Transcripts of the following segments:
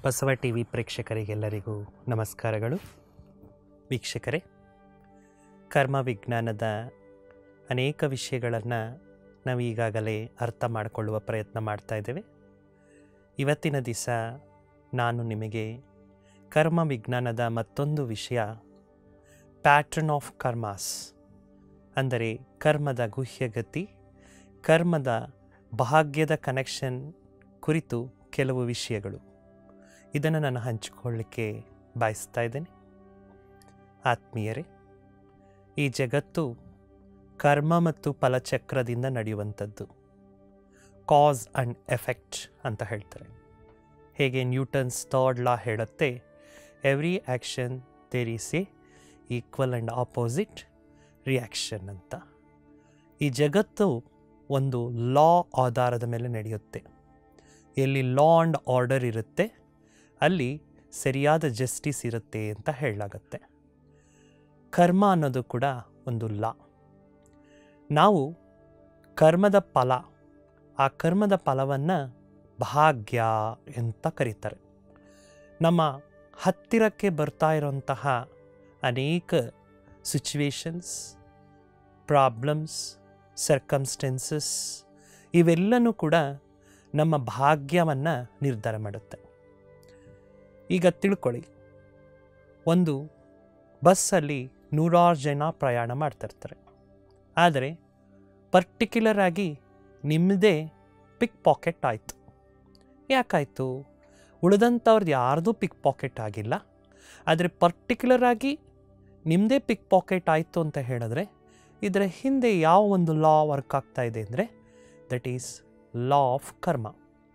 Basava T V ಪ್ರೇಕ್ಷಕರಿಗೆಲ್ಲರಿಗೂ ನಮಸ್ಕಾರಗಳು ವೀಕ್ಷಕರೇ ಕರ್ಮ ವಿಜ್ಞಾನದ ಅನೇಕ ವಿಷಯಗಳನ್ನು ನಾವು ಈಗಾಗಲೇ ಅರ್ಥ ಮಾಡಿಕೊಳ್ಳುವ ಪ್ರಯತ್ನ ಮಾಡ್ತಾ ಇದ್ದೇವೆ ಇವತ್ತಿನ ದಿವಸ ನಾನು ನಿಮಗೆ ಕರ್ಮ ವಿಜ್ಞಾನದ ಮತ್ತೊಂದು ವಿಷಯ ಪ್ಯಾಟ್ರನ್ ಆಫ್ ಕರ್ಮಾಸ್ ಅಂದರೆ ಕರ್ಮದ ಗುಹ್ಯಗತಿ ಕರ್ಮದ ಭಾಗ್ಯದ ಕನೆಕ್ಷನ್ ಕುರಿತು ಕೆಲವು ವಿಷಯಗಳು ಇದನ್ನು ನಾನು ಹಂಚಿಕೊಳ್ಳಿಕ್ಕೆ ಬಯಸ್ತಾ ಇದ್ದೇನೆ ಆತ್ಮೀಯರೇ ಈ ಜಗತ್ತು ಕರ್ಮ ಮತ್ತು ಫಲಚಕ್ರದಿಂದ ನಡೆಯುವಂಥದ್ದು ಕಾಸ್ ಆ್ಯಂಡ್ ಎಫೆಕ್ಟ್ ಅಂತ ಹೇಳ್ತಾರೆ ಹೇಗೆ ನ್ಯೂಟನ್ಸ್ ಥರ್ಡ್ ಲಾ ಹೇಳುತ್ತೆ every action there is a equal and opposite reaction ಅಂತ ಈ ಜಗತ್ತು ಒಂದು ಲಾ ಆಧಾರದ ಮೇಲೆ ನಡೆಯುತ್ತೆ ಎಲ್ಲಿ ಲಾ ಆ್ಯಂಡ್ ಆರ್ಡರ್ ಇರುತ್ತೆ ಅಲ್ಲಿ ಸರಿಯಾದ ಜಸ್ಟಿಸ್ ಇರುತ್ತೆ ಅಂತ ಹೇಳಲಾಗತ್ತೆ ಕರ್ಮ ಅನ್ನೋದು ಕೂಡ ಒಂದು ಲಾ ನಾವು ಕರ್ಮದ ಫಲ ಆ ಕರ್ಮದ ಫಲವನ್ನು ಭಾಗ್ಯ ಅಂತ ಕರೀತಾರೆ ನಮ್ಮ ಹತ್ತಿರಕ್ಕೆ ಬರ್ತಾ ಇರೋಂತಹ ಅನೇಕ ಸಿಚುವೇಶನ್ಸ್ ಪ್ರಾಬ್ಲಮ್ಸ್ ಸರ್ಕಮ್ಸ್ಟೆನ್ಸಸ್ ಇವೆಲ್ಲನೂ ಕೂಡ ನಮ್ಮ ಭಾಗ್ಯವನ್ನು ನಿರ್ಧಾರ ಮಾಡುತ್ತೆ ಈಗ ತಿಳ್ಕೊಳ್ಳಿ ಒಂದು ಬಸ್ಸಲ್ಲಿ ನೂರಾರು ಜನ ಪ್ರಯಾಣ ಮಾಡ್ತಿರ್ತಾರೆ ಆದರೆ ಪರ್ಟಿಕ್ಯುಲರ್ ಆಗಿ ನಿಮ್ಮದೇ ಪಿಕ್ ಪಾಕೆಟ್ ಆಯಿತು ಯಾಕಾಯಿತು ಉಳಿದಂಥವ್ರದ್ದು ಯಾರ್ದು ಪಿಕ್ ಪಾಕೆಟ್ ಆಗಿಲ್ಲ ಆದರೆ ಪರ್ಟಿಕ್ಯುಲರ್ ಆಗಿ ನಿಮ್ಮದೇ ಪಿಕ್ ಪಾಕೆಟ್ ಆಯಿತು ಅಂತ ಹೇಳಿದ್ರೆ ಇದರ ಹಿಂದೆ ಯಾವ ಒಂದು ಲಾ ವರ್ಕ್ ಆಗ್ತಾ ಇದೆ ಅಂದರೆ ದಟ್ ಈಸ್ ಲಾ ಆಫ್ ಕರ್ಮ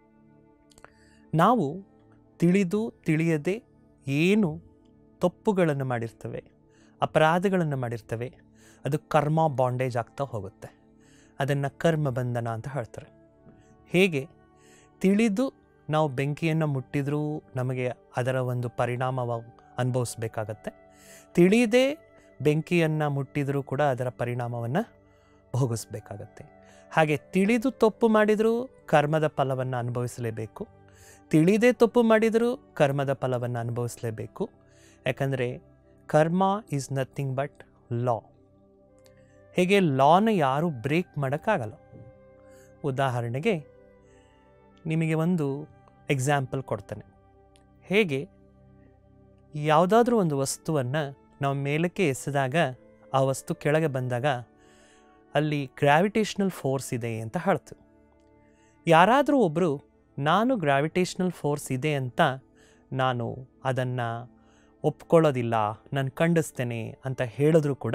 ನಾವು ತಿಳಿದು ತಿಳಿಯದೆ ಏನು ತಪ್ಪುಗಳನ್ನು ಮಾಡಿರ್ತವೆ ಅಪರಾಧಗಳನ್ನು ಮಾಡಿರ್ತವೆ ಅದು ಕರ್ಮ ಬಾಂಡೇಜ್ ಆಗ್ತಾ ಹೋಗುತ್ತೆ ಅದನ್ನು ಕರ್ಮ ಬಂಧನ ಅಂತ ಹೇಳ್ತಾರೆ ಹೇಗೆ ತಿಳಿದು ನಾವು ಬೆಂಕಿಯನ್ನು ಮುಟ್ಟಿದರೂ ನಮಗೆ ಅದರ ಒಂದು ಪರಿಣಾಮವ ಅನುಭವಿಸ್ಬೇಕಾಗತ್ತೆ ತಿಳಿದೇ ಬೆಂಕಿಯನ್ನು ಮುಟ್ಟಿದರೂ ಕೂಡ ಅದರ ಪರಿಣಾಮವನ್ನು ಭೋಗಿಸ್ಬೇಕಾಗತ್ತೆ ಹಾಗೆ ತಿಳಿದು ತಪ್ಪು ಮಾಡಿದರೂ ಕರ್ಮದ ಫಲವನ್ನು ಅನುಭವಿಸಲೇಬೇಕು ತಿಳಿದೇ ತಪ್ಪು ಮಾಡಿದರೂ ಕರ್ಮದ ಫಲವನ್ನು ಅನುಭವಿಸಲೇಬೇಕು ಯಾಕಂದರೆ ಕರ್ಮ ಈಸ್ ನಥಿಂಗ್ ಬಟ್ ಲಾ ಹೇಗೆ ಲಾನ ಯಾರೂ ಬ್ರೇಕ್ ಮಾಡೋಕ್ಕಾಗಲ್ಲ ಉದಾಹರಣೆಗೆ ನಿಮಗೆ ಒಂದು ಎಕ್ಸಾಂಪಲ್ ಕೊಡ್ತಾನೆ ಹೇಗೆ ಯಾವುದಾದ್ರೂ ಒಂದು ವಸ್ತುವನ್ನು ನಾವು ಮೇಲಕ್ಕೆ ಎಸೆದಾಗ ಆ ವಸ್ತು ಕೆಳಗೆ ಬಂದಾಗ ಅಲ್ಲಿ ಗ್ರಾವಿಟೇಷ್ನಲ್ ಫೋರ್ಸ್ ಇದೆ ಅಂತ ಹೇಳ್ತು ಯಾರಾದರೂ ಒಬ್ಬರು ನಾನು ಗ್ರಾವಿಟೇಷ್ನಲ್ ಫೋರ್ಸ್ ಇದೆ ಅಂತ ನಾನು ಅದನ್ನು ಒಪ್ಕೊಳ್ಳೋದಿಲ್ಲ ನಾನು ಖಂಡಿಸ್ತೇನೆ ಅಂತ ಹೇಳಿದ್ರು ಕೂಡ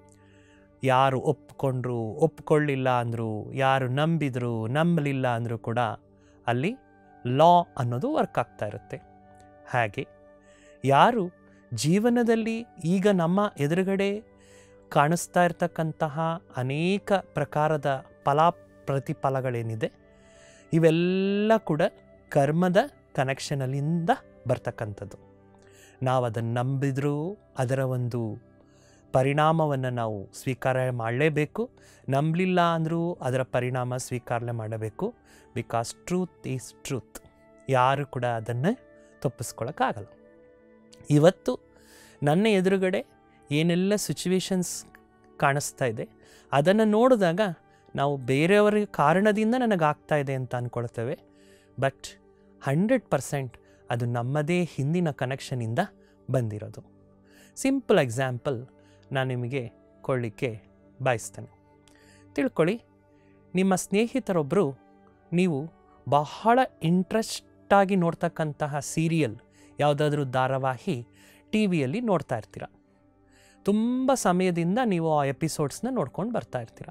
ಯಾರು ಒಪ್ಕೊಂಡ್ರು ಒಪ್ಕೊಳ್ಳಿಲ್ಲ ಅಂದರು ಯಾರು ನಂಬಿದ್ರು ನಂಬಲಿಲ್ಲ ಅಂದರೂ ಕೂಡ ಅಲ್ಲಿ ಲಾ ಅನ್ನೋದು ವರ್ಕ್ ಆಗ್ತಾ ಇರುತ್ತೆ ಹಾಗೆ ಯಾರು ಜೀವನದಲ್ಲಿ ಈಗ ನಮ್ಮ ಎದುರುಗಡೆ ಕಾಣಿಸ್ತಾ ಇರ್ತಕ್ಕಂತಹ ಅನೇಕ ಪ್ರಕಾರದ ಫಲ ಪ್ರತಿಫಲಗಳೇನಿದೆ ಇವೆಲ್ಲ ಕೂಡ ಕರ್ಮದ ಕನೆಕ್ಷನಲ್ಲಿಂದ ಬರ್ತಕ್ಕಂಥದ್ದು ನಾವು ಅದನ್ನು ನಂಬಿದರೂ ಅದರ ಒಂದು ಪರಿಣಾಮವನ್ನು ನಾವು ಸ್ವೀಕಾರ ಮಾಡಲೇಬೇಕು ನಂಬಲಿಲ್ಲ ಅಂದರೂ ಅದರ ಪರಿಣಾಮ ಸ್ವೀಕಾರ ಮಾಡಬೇಕು ಬಿಕಾಸ್ ಟ್ರೂತ್ ಈಸ್ ಟ್ರೂತ್ ಯಾರು ಕೂಡ ಅದನ್ನು ತಪ್ಪಿಸ್ಕೊಳ್ಳೋಕ್ಕಾಗಲ್ಲ ಇವತ್ತು ನನ್ನ ಎದುರುಗಡೆ ಏನೆಲ್ಲ ಸಿಚುವೇಶನ್ಸ್ ಕಾಣಿಸ್ತಾ ಇದೆ ಅದನ್ನು ನೋಡಿದಾಗ ನಾವು ಬೇರೆಯವರ ಕಾರಣದಿಂದ ನನಗಾಗ್ತಾ ಇದೆ ಅಂತ ಅಂದ್ಕೊಳ್ತೇವೆ ಬಟ್ ಹಂಡ್ರೆಡ್ ಪರ್ಸೆಂಟ್ ಅದು ನಮ್ಮದೇ ಹಿಂದಿನ ಕನೆಕ್ಷನಿಂದ ಬಂದಿರೋದು ಸಿಂಪಲ್ ಎಕ್ಸಾಂಪಲ್ ನಾನು ನಿಮಗೆ ಕೊಳ್ಳಿಕ್ಕೆ ಬಯಸ್ತೇನೆ ತಿಳ್ಕೊಳ್ಳಿ ನಿಮ್ಮ ಸ್ನೇಹಿತರೊಬ್ಬರು ನೀವು ಬಹಳ ಇಂಟ್ರೆಸ್ಟಾಗಿ ನೋಡ್ತಕ್ಕಂತಹ ಸೀರಿಯಲ್ ಯಾವುದಾದ್ರೂ ಧಾರಾವಾಹಿ ಟಿ ವಿಯಲ್ಲಿ ನೋಡ್ತಾ ಇರ್ತೀರ ತುಂಬ ಸಮಯದಿಂದ ನೀವು ಆ ಎಪಿಸೋಡ್ಸ್ನ ನೋಡ್ಕೊಂಡು ಬರ್ತಾ ಇರ್ತೀರ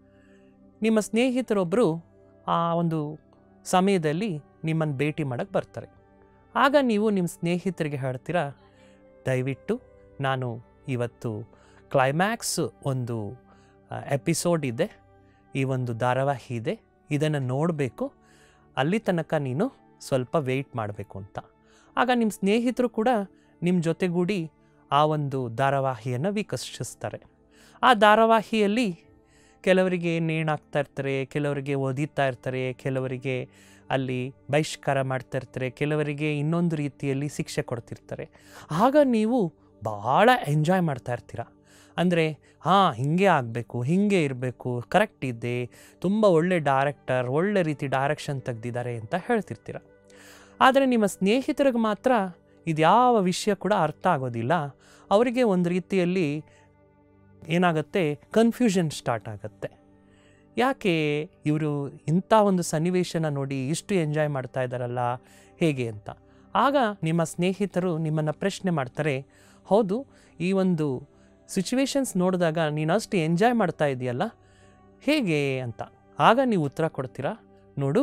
ನಿಮ್ಮ ಸ್ನೇಹಿತರೊಬ್ಬರು ಆ ಒಂದು ಸಮಯದಲ್ಲಿ ನಿಮ್ಮನ್ನು ಭೇಟಿ ಮಾಡೋಕ್ಕೆ ಬರ್ತಾರೆ ಆಗ ನೀವು ನಿಮ್ಮ ಸ್ನೇಹಿತರಿಗೆ ಹೇಳ್ತೀರಾ ದಯವಿಟ್ಟು ನಾನು ಇವತ್ತು ಕ್ಲೈಮ್ಯಾಕ್ಸ್ ಒಂದು ಎಪಿಸೋಡ್ ಇದೆ ಈ ಒಂದು ಧಾರಾವಾಹಿ ಇದೆ ಇದನ್ನು ನೋಡಬೇಕು ಅಲ್ಲಿ ತನಕ ನೀನು ಸ್ವಲ್ಪ ವೆಯ್ಟ್ ಮಾಡಬೇಕು ಅಂತ ಆಗ ನಿಮ್ಮ ಸ್ನೇಹಿತರು ಕೂಡ ನಿಮ್ಮ ಜೊತೆಗೂಡಿ ಆ ಒಂದು ಧಾರಾವಾಹಿಯನ್ನು ವೀಕ್ಷಿಸ್ತಾರೆ ಆ ಧಾರಾವಾಹಿಯಲ್ಲಿ ಕೆಲವರಿಗೆ ನೇಣಾಕ್ತಾ ಇರ್ತಾರೆ ಕೆಲವರಿಗೆ ಒದಿತಾ ಇರ್ತಾರೆ ಕೆಲವರಿಗೆ ಅಲ್ಲಿ ಬಹಿಷ್ಕಾರ ಮಾಡ್ತಾ ಇರ್ತಾರೆ ಕೆಲವರಿಗೆ ಇನ್ನೊಂದು ರೀತಿಯಲ್ಲಿ ಶಿಕ್ಷೆ ಕೊಡ್ತಿರ್ತಾರೆ ಆಗ ನೀವು ಭಾಳ ಎಂಜಾಯ್ ಮಾಡ್ತಾ ಇರ್ತೀರ ಅಂದರೆ ಹಾಂ ಹಿಂಗೆ ಆಗಬೇಕು ಹಿಂಗೆ ಇರಬೇಕು ಕರೆಕ್ಟ್ ಇದೆ ತುಂಬ ಒಳ್ಳೆ ಡೈರೆಕ್ಟರ್ ಒಳ್ಳೆ ರೀತಿ ಡೈರೆಕ್ಷನ್ ತೆಗ್ದಿದ್ದಾರೆ ಅಂತ ಹೇಳ್ತಿರ್ತೀರ ಆದರೆ ನಿಮ್ಮ ಸ್ನೇಹಿತರಿಗೆ ಮಾತ್ರ ಇದ್ಯಾವ ವಿಷಯ ಕೂಡ ಅರ್ಥ ಆಗೋದಿಲ್ಲ ಅವರಿಗೆ ಒಂದು ರೀತಿಯಲ್ಲಿ ಏನಾಗುತ್ತೆ ಕನ್ಫ್ಯೂಷನ್ ಸ್ಟಾರ್ಟ್ ಆಗುತ್ತೆ ಯಾಕೆ ಇವರು ಇಂಥ ಒಂದು ಸನ್ನಿವೇಶನ ನೋಡಿ ಇಷ್ಟು ಎಂಜಾಯ್ ಮಾಡ್ತಾ ಇದ್ದಾರಲ್ಲ ಹೇಗೆ ಅಂತ ಆಗ ನಿಮ್ಮ ಸ್ನೇಹಿತರು ನಿಮ್ಮನ್ನು ಪ್ರಶ್ನೆ ಮಾಡ್ತಾರೆ ಹೌದು ಈ ಒಂದು ಸಿಚುವೇಶನ್ಸ್ ನೋಡಿದಾಗ ನೀನು ಅಷ್ಟು ಎಂಜಾಯ್ ಮಾಡ್ತಾ ಇದೆಯಲ್ಲ ಹೇಗೆ ಅಂತ ಆಗ ನೀವು ಉತ್ತರ ಕೊಡ್ತೀರಾ ನೋಡು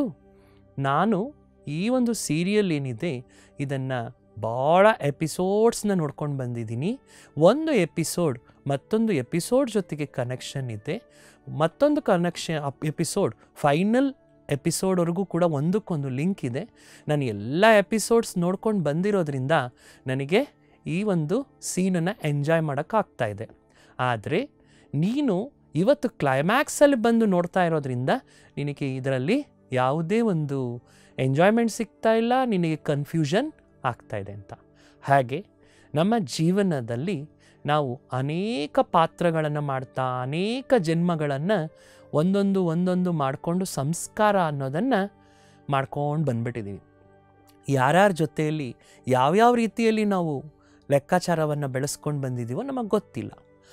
ನಾನು ಈ ಒಂದು ಸೀರಿಯಲ್ ಏನಿದೆ ಇದನ್ನು ಭಾಳ ಎಪಿಸೋಡ್ಸ್ನ ನೋಡ್ಕೊಂಡು ಬಂದಿದ್ದೀನಿ ಒಂದು ಎಪಿಸೋಡ್ ಮತ್ತೊಂದು ಎಪಿಸೋಡ್ ಜೊತೆಗೆ ಕನೆಕ್ಷನ್ ಇದೆ ಮತ್ತೊಂದು ಕನೆಕ್ಷನ್ ಎಪಿಸೋಡ್ ಫೈನಲ್ ಎಪಿಸೋಡ್ವರೆಗೂ ಕೂಡ ಒಂದಕ್ಕೊಂದು ಲಿಂಕ್ ಇದೆ ನಾನು ಎಲ್ಲ ಎಪಿಸೋಡ್ಸ್ ನೋಡ್ಕೊಂಡು ಬಂದಿರೋದ್ರಿಂದ ನನಗೆ ಈ ಒಂದು ಸೀನನ್ನು ಎಂಜಾಯ್ ಮಾಡೋಕ್ಕಾಗ್ತಾ ಇದೆ ಆದರೆ ನೀನು ಇವತ್ತು ಕ್ಲೈಮ್ಯಾಕ್ಸಲ್ಲಿ ಬಂದು ನೋಡ್ತಾ ಇರೋದ್ರಿಂದ ನಿನಗೆ ಇದರಲ್ಲಿ ಯಾವುದೇ ಒಂದು ಎಂಜಾಯ್ಮೆಂಟ್ ಸಿಗ್ತಾ ಇಲ್ಲ ನಿನಗೆ ಕನ್ಫ್ಯೂಷನ್ ಆಗ್ತಾ ಇದೆ ಅಂತ ಹಾಗೆ ನಮ್ಮ ಜೀವನದಲ್ಲಿ ನಾವು ಅನೇಕ ಪಾತ್ರಗಳನ್ನು ಮಾಡ್ತಾ ಅನೇಕ ಜನ್ಮಗಳನ್ನು ಒಂದೊಂದು ಒಂದೊಂದು ಮಾಡಿಕೊಂಡು ಸಂಸ್ಕಾರ ಅನ್ನೋದನ್ನು ಮಾಡ್ಕೊಂಡು ಬಂದ್ಬಿಟ್ಟಿದ್ದೀವಿ ಯಾರ್ಯಾರ ಜೊತೆಯಲ್ಲಿ ಯಾವ್ಯಾವ ರೀತಿಯಲ್ಲಿ ನಾವು ಲೆಕ್ಕಾಚಾರವನ್ನು ಬೆಳೆಸ್ಕೊಂಡು ಬಂದಿದ್ದೀವೋ ನಮಗೆ ಗೊತ್ತಿಲ್ಲ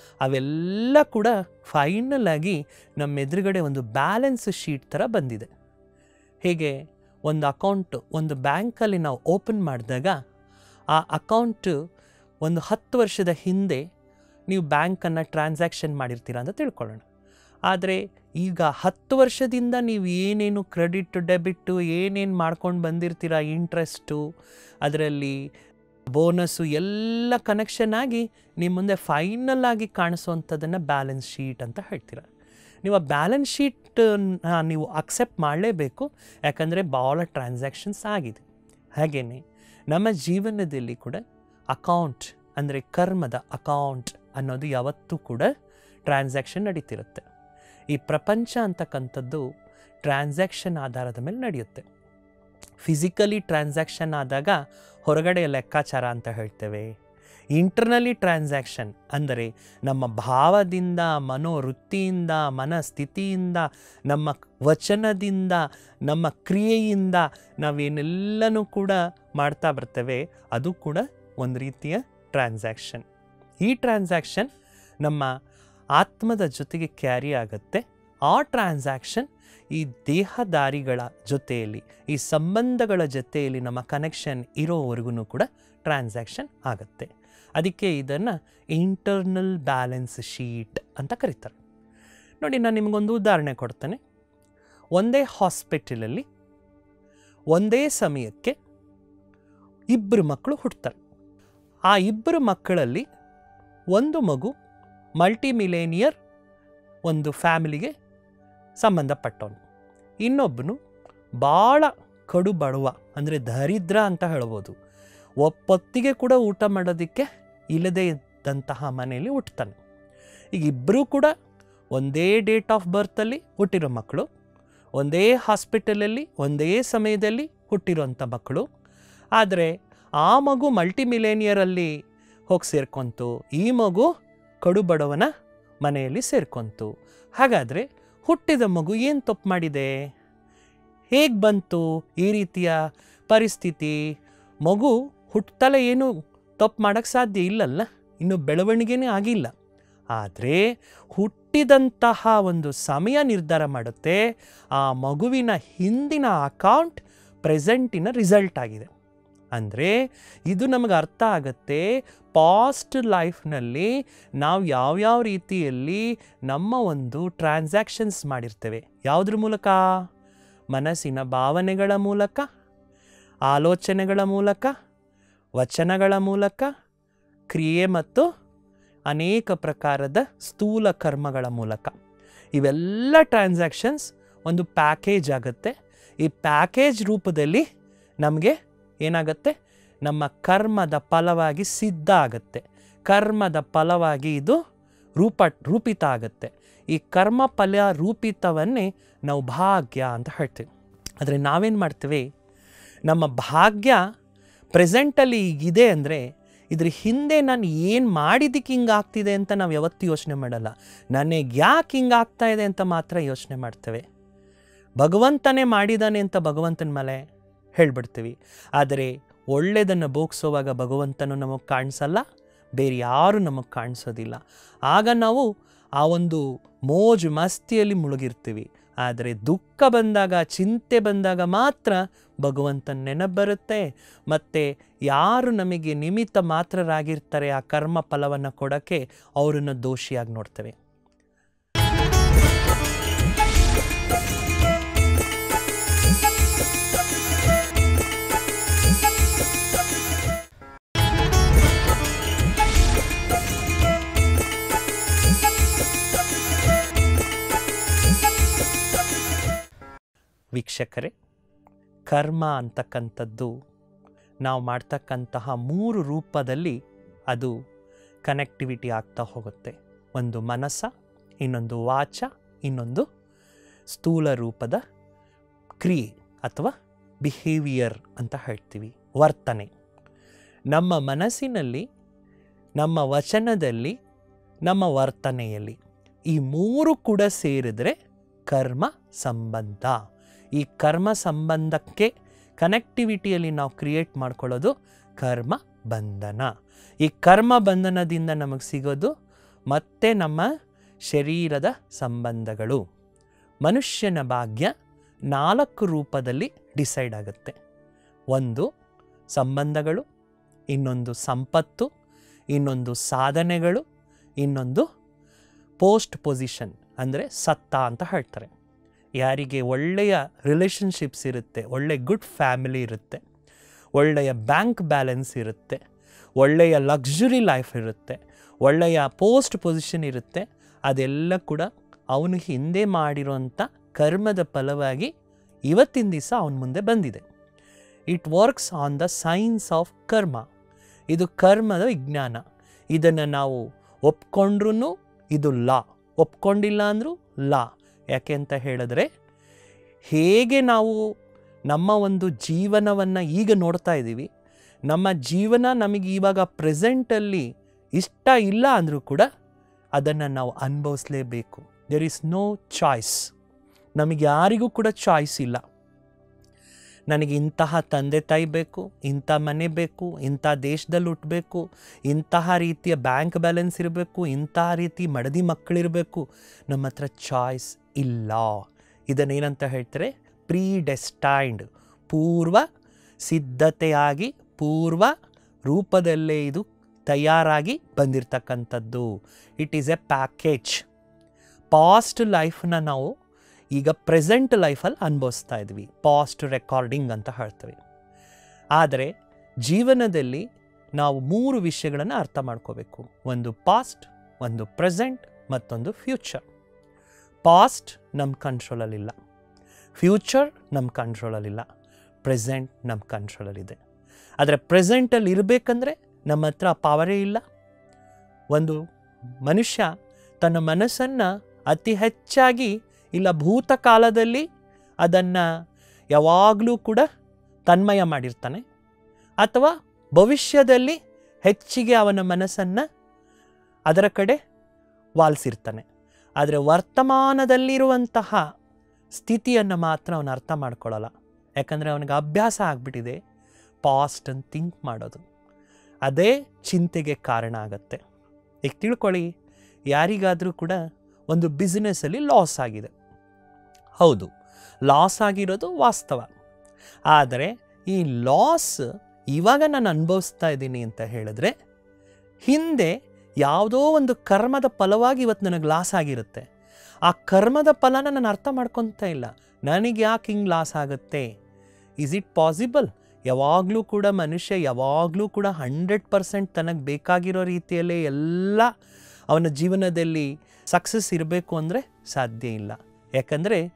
ಅವೆಲ್ಲ ಕೂಡ ಫೈನಲ್ ಆಗಿ ನಮ್ಮ ಎದುರುಗಡೆ ಒಂದು ಬ್ಯಾಲೆನ್ಸ್ ಶೀಟ್ ಥರ ಬಂದಿದೆ ಹೇಗೆ ಒಂದು ಅಕೌಂಟ್ ಒಂದು ಬ್ಯಾಂಕಲ್ಲಿ ನಾವು ಓಪನ್ ಮಾಡಿದಾಗ ಆ ಅಕೌಂಟು ಒಂದು ಹತ್ತು ವರ್ಷದ ಹಿಂದೆ ನೀವು ಬ್ಯಾಂಕನ್ನು ಟ್ರಾನ್ಸಾಕ್ಷನ್ ಮಾಡಿರ್ತೀರ ಅಂತ ತಿಳ್ಕೊಳ್ಳೋಣ ಆದರೆ ಈಗ ಹತ್ತು ವರ್ಷದಿಂದ ನೀವು ಏನೇನು ಕ್ರೆಡಿಟ್ ಡೆಬಿಟ್ಟು ಏನೇನು ಮಾಡ್ಕೊಂಡು ಬಂದಿರ್ತೀರ ಇಂಟ್ರೆಸ್ಟು ಅದರಲ್ಲಿ ಬೋನಸ್ಸು ಎಲ್ಲ ಕನೆಕ್ಷನ್ ಆಗಿ ನಿಮ್ಮ ಮುಂದೆ ಫೈನಲ್ ಆಗಿ ಕಾಣಿಸೋವಂಥದ್ದನ್ನು ಬ್ಯಾಲೆನ್ಸ್ ಶೀಟ್ ಅಂತ ಹೇಳ್ತೀರ ನೀವು ಆ ಬ್ಯಾಲೆನ್ಸ್ ಶೀಟ್ ನೀವು ಅಕ್ಸೆಪ್ಟ್ ಮಾಡಲೇಬೇಕು ಯಾಕಂದರೆ ಭಾಳ ಟ್ರಾನ್ಸಾಕ್ಷನ್ಸ್ ಆಗಿದೆ ಹಾಗೆಯೇ ನಮ್ಮ ಜೀವನದಲ್ಲಿ ಕೂಡ ಅಕೌಂಟ್ ಅಂದರೆ ಕರ್ಮದ ಅಕೌಂಟ್ ಅನ್ನೋದು ಯಾವತ್ತೂ ಕೂಡ ಟ್ರಾನ್ಸಾಕ್ಷನ್ ನಡೀತಿರುತ್ತೆ ಈ ಪ್ರಪಂಚ ಅಂತಕ್ಕಂಥದ್ದು ಟ್ರಾನ್ಸಾಕ್ಷನ್ ಆಧಾರದ ಮೇಲೆ ನಡೆಯುತ್ತೆ ಫಿಸಿಕಲಿ ಟ್ರಾನ್ಸಾಕ್ಷನ್ ಆದಾಗ ಹೊರಗಡೆ ಲೆಕ್ಕಾಚಾರ ಅಂತ ಹೇಳ್ತೇವೆ ಇಂಟರ್ನಲಿ ಟ್ರಾನ್ಸಾಕ್ಷನ್ ಅಂದರೆ ನಮ್ಮ ಭಾವದಿಂದ ಮನೋವೃತ್ತಿಯಿಂದ ಮನಸ್ಥಿತಿಯಿಂದ ನಮ್ಮ ವಚನದಿಂದ ನಮ್ಮ ಕ್ರಿಯೆಯಿಂದ ನಾವೇನೆಲ್ಲನೂ ಕೂಡ ಮಾಡ್ತಾ ಬರ್ತೇವೆ ಅದು ಕೂಡ ಒಂದು ರೀತಿಯ ಟ್ರಾನ್ಸಾಕ್ಷನ್ ಈ ಟ್ರಾನ್ಸಾಕ್ಷನ್ ನಮ್ಮ ಆತ್ಮದ ಜೊತೆಗೆ ಕ್ಯಾರಿ ಆಗುತ್ತೆ ಆ ಟ್ರಾನ್ಸಾಕ್ಷನ್ ಈ ದೇಹದಾರಿಗಳ ಜೊತೆಯಲ್ಲಿ ಈ ಸಂಬಂಧಗಳ ಜೊತೆಯಲ್ಲಿ ನಮ್ಮ ಕನೆಕ್ಷನ್ ಇರೋವರೆಗೂ ಕೂಡ ಟ್ರಾನ್ಸಾಕ್ಷನ್ ಆಗುತ್ತೆ ಅದಕ್ಕೆ ಇದನ್ನು ಇಂಟರ್ನಲ್ ಬ್ಯಾಲೆನ್ಸ್ ಶೀಟ್ ಅಂತ ಕರೀತಾರೆ ನೋಡಿ ನಾನು ನಿಮಗೊಂದು ಉದಾಹರಣೆ ಕೊಡ್ತೇನೆ ಒಂದೇ ಹಾಸ್ಪಿಟಲಲ್ಲಿ ಒಂದೇ ಸಮಯಕ್ಕೆ ಇಬ್ಬರು ಮಕ್ಕಳು ಹುಟ್ಟುತ್ತಾರೆ ಆ ಇಬ್ಬರು ಮಕ್ಕಳಲ್ಲಿ ಒಂದು ಮಗು ಮಲ್ಟಿ ಮಿಲೇನಿಯರ್ ಒಂದು ಫ್ಯಾಮಿಲಿಗೆ ಸಂಬಂಧಪಟ್ಟವನು ಇನ್ನೊಬ್ಬನು ಭಾಳ ಕಡು ಬಡವ ಅಂದರೆ ದರಿದ್ರ ಅಂತ ಹೇಳ್ಬೋದು ಒಪ್ಪೊತ್ತಿಗೆ ಕೂಡ ಊಟ ಮಾಡೋದಕ್ಕೆ ಇಲ್ಲದೇ ಇದ್ದಂತಹ ಮನೆಯಲ್ಲಿ ಹುಟ್ಟುತ್ತಾನೆ ಈಗ ಇಬ್ಬರೂ ಕೂಡ ಒಂದೇ ಡೇಟ್ ಆಫ್ ಬರ್ತಲ್ಲಿ ಹುಟ್ಟಿರೋ ಮಕ್ಕಳು ಒಂದೇ ಹಾಸ್ಪಿಟಲಲ್ಲಿ ಒಂದೇ ಸಮಯದಲ್ಲಿ ಹುಟ್ಟಿರೋಂಥ ಮಕ್ಕಳು ಆದರೆ ಆ ಮಗು ಮಲ್ಟಿ ಮಿಲೇನಿಯರಲ್ಲಿ ಹೋಗಿ ಸೇರ್ಕೊಂತು ಈ ಮಗು ಕಡು ಬಡವನ ಮನೆಯಲ್ಲಿ ಸೇರ್ಕೊಂತು ಹಾಗಾದರೆ ಹುಟ್ಟಿದ ಮಗು ಏನು ತಪ್ಪು ಮಾಡಿದೆ ಹೇಗೆ ಬಂತು ಈ ರೀತಿಯ ಪರಿಸ್ಥಿತಿ ಮಗು ಹುಟ್ಟತಲೇ ಏನು ತಪ್ಪು ಮಾಡೋಕ್ಕೆ ಸಾಧ್ಯ ಇಲ್ಲಲ್ಲ ಇನ್ನು ಬೆಳವಣಿಗೆನೇ ಆಗಿಲ್ಲ ಆದರೆ ಹುಟ್ಟಿದಂತಹ ಒಂದು ಸಮಯ ನಿರ್ಧಾರ ಮಾಡುತ್ತೆ ಆ ಮಗುವಿನ ಹಿಂದಿನ ಅಕೌಂಟ್ ಪ್ರೆಸೆಂಟಿನ ರಿಸಲ್ಟ್ ಆಗಿದೆ ಅಂದರೆ ಇದು ನಮಗೆ ಅರ್ಥ ಆಗುತ್ತೆ ಪಾಸ್ಟ್ ಲೈಫ್ನಲ್ಲಿ ನಾವು ಯಾವ್ಯಾವ ರೀತಿಯಲ್ಲಿ ನಮ್ಮ ಒಂದು ಟ್ರಾನ್ಸಾಕ್ಷನ್ಸ್ ಮಾಡಿರ್ತೇವೆ ಯಾವುದ್ರ ಮೂಲಕ ಮನಸ್ಸಿನ ಭಾವನೆಗಳ ಮೂಲಕ ಆಲೋಚನೆಗಳ ಮೂಲಕ ವಚನಗಳ ಮೂಲಕ ಕ್ರಿಯೆ ಮತ್ತು ಅನೇಕ ಪ್ರಕಾರದ ಸ್ಥೂಲ ಕರ್ಮಗಳ ಮೂಲಕ ಇವೆಲ್ಲ ಟ್ರಾನ್ಸಾಕ್ಷನ್ಸ್ ಒಂದು ಪ್ಯಾಕೇಜ್ ಆಗುತ್ತೆ ಈ ಪ್ಯಾಕೇಜ್ ರೂಪದಲ್ಲಿ ನಮಗೆ ಏನಾಗುತ್ತೆ ನಮ್ಮ ಕರ್ಮದ ಫಲವಾಗಿ ಸಿದ್ಧ ಆಗುತ್ತೆ ಕರ್ಮದ ಫಲವಾಗಿ ಇದು ರೂಪ ರೂಪಿತ ಆಗುತ್ತೆ ಈ ಕರ್ಮ ಫಲ ರೂಪಿತವನ್ನೇ ನಾವು ಭಾಗ್ಯ ಅಂತ ಹೇಳ್ತೀವಿ ಆದರೆ ನಾವೇನು ಮಾಡ್ತೇವೆ ನಮ್ಮ ಭಾಗ್ಯ ಪ್ರೆಸೆಂಟಲ್ಲಿ ಈಗಿದೆ ಅಂದರೆ ಇದ್ರ ಹಿಂದೆ ನಾನು ಏನು ಮಾಡಿದ್ದಕ್ಕೆ ಹಿಂಗೆ ಆಗ್ತಿದೆ ಅಂತ ನಾವು ಯಾವತ್ತೂ ಯೋಚನೆ ಮಾಡಲ್ಲ ನನಗೆ ಯಾಕೆ ಹಿಂಗೆ ಆಗ್ತಾ ಇದೆ ಅಂತ ಮಾತ್ರ ಯೋಚನೆ ಮಾಡ್ತೇವೆ ಭಗವಂತನೇ ಮಾಡಿದಾನೆ ಅಂತ ಭಗವಂತನ ಮೇಲೆ ಹೇಳ್ಬಿಡ್ತೀವಿ ಆದರೆ ಒಳ್ಳೆಯದನ್ನು ಬೋಗಿಸೋವಾಗ ಭಗವಂತನು ನಮಗೆ ಕಾಣಿಸಲ್ಲ ಬೇರೆ ಯಾರು ನಮಗೆ ಕಾಣಿಸೋದಿಲ್ಲ ಆಗ ನಾವು ಆ ಒಂದು ಮೋಜು ಮಸ್ತಿಯಲ್ಲಿ ಮುಳುಗಿರ್ತೀವಿ ಆದರೆ ದುಃಖ ಬಂದಾಗ ಚಿಂತೆ ಬಂದಾಗ ಮಾತ್ರ ಭಗವಂತನ ನೆನಪು ಬರುತ್ತೆ ಮತ್ತು ಯಾರು ನಮಗೆ ನಿಮಿತ್ತ ಮಾತ್ರರಾಗಿರ್ತಾರೆ ಆ ಕರ್ಮ ಫಲವನ್ನು ಕೊಡೋಕ್ಕೆ ಅವರನ್ನು ದೋಷಿಯಾಗಿ ನೋಡ್ತೇವೆ ವೀಕ್ಷಕರೇ ಕರ್ಮ ಅಂತಕ್ಕಂಥದ್ದು ನಾವು ಮಾಡ್ತಕ್ಕಂತಹ ಮೂರು ರೂಪದಲ್ಲಿ ಅದು ಕನೆಕ್ಟಿವಿಟಿ ಆಗ್ತಾ ಹೋಗುತ್ತೆ ಒಂದು ಮನಸ್ಸ ಇನ್ನೊಂದು ವಾಚ ಇನ್ನೊಂದು ಸ್ಥೂಲ ರೂಪದ ಕ್ರಿಯೆ ಅಥವಾ ಬಿಹೇವಿಯರ್ ಅಂತ ಹೇಳ್ತೀವಿ ವರ್ತನೆ ನಮ್ಮ ಮನಸ್ಸಿನಲ್ಲಿ ನಮ್ಮ ವಚನದಲ್ಲಿ ನಮ್ಮ ವರ್ತನೆಯಲ್ಲಿ ಈ ಮೂರು ಕೂಡ ಸೇರಿದ್ರೆ ಕರ್ಮ ಸಂಬಂಧ ಈ ಕರ್ಮ ಸಂಬಂಧಕ್ಕೆ ಕನೆಕ್ಟಿವಿಟಿಯಲ್ಲಿ ನಾವು ಕ್ರಿಯೇಟ್ ಮಾಡ್ಕೊಳ್ಳೋದು ಕರ್ಮ ಬಂಧನ ಈ ಕರ್ಮ ಬಂಧನದಿಂದ ನಮಗೆ ಸಿಗೋದು ಮತ್ತೆ ನಮ್ಮ ಶರೀರದ ಸಂಬಂಧಗಳು ಮನುಷ್ಯನ ಭಾಗ್ಯ ನಾಲ್ಕು ರೂಪದಲ್ಲಿ ಡಿಸೈಡ್ ಆಗುತ್ತೆ ಒಂದು ಸಂಬಂಧಗಳು ಇನ್ನೊಂದು ಸಂಪತ್ತು ಇನ್ನೊಂದು ಸಾಧನೆಗಳು ಇನ್ನೊಂದು ಪೋಸ್ಟ್ ಪೊಸಿಷನ್ ಅಂದರೆ ಸತ್ತ ಅಂತ ಹೇಳ್ತಾರೆ ಯಾರಿಗೆ ಒಳ್ಳೆಯ ರಿಲೇಷನ್ಶಿಪ್ಸ್ ಇರುತ್ತೆ ಒಳ್ಳೆಯ ಗುಡ್ ಫ್ಯಾಮಿಲಿ ಇರುತ್ತೆ ಒಳ್ಳೆಯ ಬ್ಯಾಂಕ್ ಬ್ಯಾಲೆನ್ಸ್ ಇರುತ್ತೆ ಒಳ್ಳೆಯ ಲಕ್ಸುರಿ ಲೈಫ್ ಇರುತ್ತೆ ಒಳ್ಳೆಯ ಪೋಸ್ಟ್ ಪೊಸಿಷನ್ ಇರುತ್ತೆ ಅದೆಲ್ಲ ಕೂಡ ಅವನು ಹಿಂದೆ ಮಾಡಿರೋಂಥ ಕರ್ಮದ ಫಲವಾಗಿ ಇವತ್ತಿನ ದಿವಸ ಅವನ ಮುಂದೆ ಬಂದಿದೆ it works on the science of karma ಇದು ಕರ್ಮದ ವಿಜ್ಞಾನ ಇದನ್ನು ನಾವು ಒಪ್ಕೊಂಡ್ರೂ ಇದು ಲಾ ಒಪ್ಕೊಂಡಿಲ್ಲ ಅಂದರೂ ಲಾ ಯಾಕೆ ಅಂತ ಹೇಳಿದ್ರೆ ಹೇಗೆ ನಾವು ನಮ್ಮ ಒಂದು ಜೀವನವನ್ನು ಈಗ ನೋಡ್ತಾ ಇದ್ದೀವಿ ನಮ್ಮ ಜೀವನ ನಮಗೆ ಇವಾಗ ಪ್ರೆಸೆಂಟಲ್ಲಿ ಇಷ್ಟ ಇಲ್ಲ ಅಂದರೂ ಕೂಡ ಅದನ್ನು ನಾವು ಅನುಭವಿಸ್ಲೇಬೇಕು ದೇರ್ ಈಸ್ ನೋ ಚಾಯ್ಸ್ ನಮಗೆ ಯಾರಿಗೂ ಕೂಡ ಚಾಯ್ಸ್ ಇಲ್ಲ ನನಗೆ ಇಂತಹ ತಂದೆ ತಾಯಿ ಬೇಕು ಇಂಥ ಮನೆ ಬೇಕು ಇಂಥ ದೇಶದಲ್ಲಿ ಹುಟ್ಟಬೇಕು ಇಂತಹ ರೀತಿಯ ಬ್ಯಾಂಕ್ ಬ್ಯಾಲೆನ್ಸ್ ಇರಬೇಕು ಇಂತಹ ರೀತಿ ಮಡದಿ ಮಕ್ಕಳಿರಬೇಕು ನಮ್ಮ ಹತ್ರ ಚಾಯ್ಸ್ ಇಲ್ಲ ಇದನ್ನೇನಂತ ಹೇಳ್ತಾರೆ ಪ್ರೀ ಡೆಸ್ಟೈನ್ಡ್ ಪೂರ್ವ ಸಿದ್ಧತೆಯಾಗಿ ಪೂರ್ವ ರೂಪದಲ್ಲೇ ಇದು ತಯಾರಾಗಿ ಬಂದಿರತಕ್ಕಂಥದ್ದು it is a package past ಲೈಫ್ನ ನಾವು ಈಗ ಪ್ರೆಸೆಂಟ್ ಲೈಫಲ್ಲಿ ಅನುಭವಿಸ್ತಾ ಇದ್ವಿ ಪಾಸ್ಟ್ ರೆಕಾರ್ಡಿಂಗ್ ಅಂತ ಹೇಳ್ತೀವಿ ಆದರೆ ಜೀವನದಲ್ಲಿ ನಾವು ಮೂರು ವಿಷಯಗಳನ್ನು ಅರ್ಥ ಮಾಡ್ಕೋಬೇಕು ಒಂದು ಪಾಸ್ಟ್ ಒಂದು ಪ್ರೆಸೆಂಟ್ ಮತ್ತೊಂದು ಫ್ಯೂಚರ್ ಪಾಸ್ಟ್ ನಮ್ಮ ಕಂಟ್ರೋಲಲ್ಲಿಲ್ಲ ಫ್ಯೂಚರ್ ನಮ್ಮ ಕಂಟ್ರೋಲಲ್ಲಿಲ್ಲ ಪ್ರೆಸೆಂಟ್ ನಮ್ಮ ಕಂಟ್ರೋಲಲ್ಲಿದೆ ಆದರೆ ಪ್ರೆಸೆಂಟಲ್ಲಿ ಇರಬೇಕಂದ್ರೆ ನಮ್ಮ ಹತ್ರ ಪವರೇ ಇಲ್ಲ ಒಂದು ಮನುಷ್ಯ ತನ್ನ ಮನಸ್ಸನ್ನು ಅತಿ ಹೆಚ್ಚಾಗಿ ಇಲ್ಲ ಭೂತಕಾಲದಲ್ಲಿ ಅದನ್ನು ಯಾವಾಗಲೂ ಕೂಡ ತನ್ಮಯ ಮಾಡಿರ್ತಾನೆ ಅಥವಾ ಭವಿಷ್ಯದಲ್ಲಿ ಹೆಚ್ಚಿಗೆ ಅವನ ಮನಸ್ಸನ್ನು ಅದರ ಕಡೆ ವಾಲ್ಸಿರ್ತಾನೆ ಆದರೆ ವರ್ತಮಾನದಲ್ಲಿರುವಂತಹ ಸ್ಥಿತಿಯನ್ನು ಮಾತ್ರ ಅವನು ಅರ್ಥ ಮಾಡ್ಕೊಳ್ಳಲ್ಲ ಯಾಕಂದರೆ ಅವನಿಗೆ ಅಭ್ಯಾಸ ಆಗಿಬಿಟ್ಟಿದೆ ಪಾಸ್ಟ್ ಅಂತ ಥಿಂಕ್ ಮಾಡೋದು ಅದೇ ಚಿಂತೆಗೆ ಕಾರಣ ಆಗತ್ತೆ ಈಗ ತಿಳ್ಕೊಳ್ಳಿ ಯಾರಿಗಾದರೂ ಕೂಡ ಒಂದು ಬಿಸ್ನೆಸ್ಸಲ್ಲಿ ಲಾಸ್ ಆಗಿದೆ ಹೌದು ಲಾಸ್ ಆಗಿರೋದು ವಾಸ್ತವ ಆದರೆ ಈ ಲಾಸ್ ಇವಾಗ ನಾನು ಅನುಭವಿಸ್ತಾ ಇದ್ದೀನಿ ಅಂತ ಹೇಳಿದ್ರೆ ಹಿಂದೆ ಯಾವುದೋ ಒಂದು ಕರ್ಮದ ಫಲವಾಗಿ ಇವತ್ತು ನನಗೆ ಲಾಸ್ ಆಗಿರುತ್ತೆ ಆ ಕರ್ಮದ ಫಲನ ನಾನು ಅರ್ಥ ಮಾಡ್ಕೊತಾ ಇಲ್ಲ ನನಗೆ ಯಾಕೆ ಹಿಂಗೆ ಲಾಸ್ ಆಗುತ್ತೆ ಈಸ್ ಇಟ್ ಪಾಸಿಬಲ್ ಯಾವಾಗಲೂ ಕೂಡ ಮನುಷ್ಯ ಯಾವಾಗಲೂ ಕೂಡ ಹಂಡ್ರೆಡ್ ಪರ್ಸೆಂಟ್ ತನಗೆ ಬೇಕಾಗಿರೋ ರೀತಿಯಲ್ಲೇ ಎಲ್ಲ ಅವನ ಜೀವನದಲ್ಲಿ ಸಕ್ಸಸ್ ಇರಬೇಕು ಅಂದರೆ ಸಾಧ್ಯ ಇಲ್ಲ ಯಾಕಂದರೆ